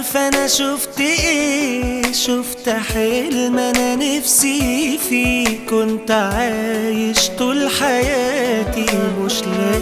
عارفة انا شفت ايه شفت حلم انا نفسي فيه كنت عايش طول حياتي مش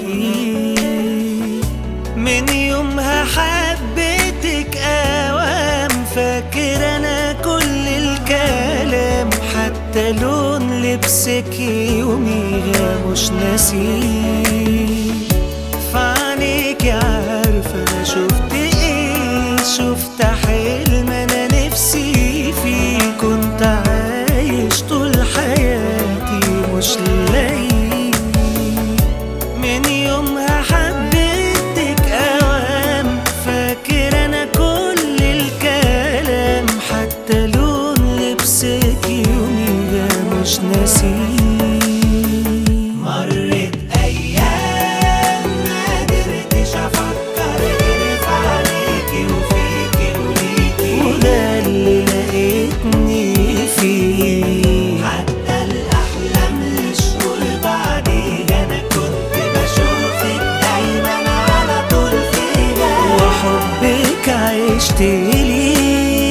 لاقيه من يومها حبيتك اوام فاكر انا كل الكلام حتى لون لبسك يوميها مش ناسيه فعنيك عارفة انا شفت ايه شفت حلم انا نفسي فيه كنت عايش طول حياتي مش لاقيه من يومها حبيتك اوام فاكر انا كل الكلام حتى لون لبسك يوميها مش ناسيه مرت ايام ما قدرتش افكر غير في عليكي وفيكي وليكي وده اللي لقيتني فيه حتى الاحلام للشهور بعديها انا كنت بشوفك دايما على طول فيها وحبك عشت ليه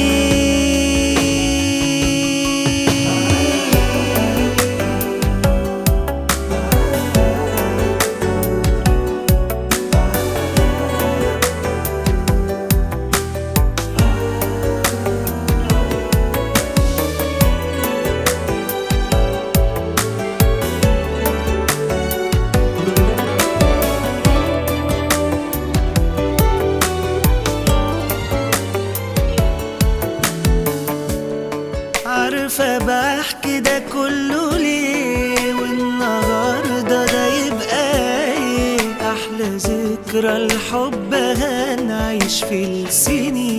عارفة بحكي ده كله ليه والنهاردة ده يبقى ايه أحلى ذكرى الحب هنعيش في السنين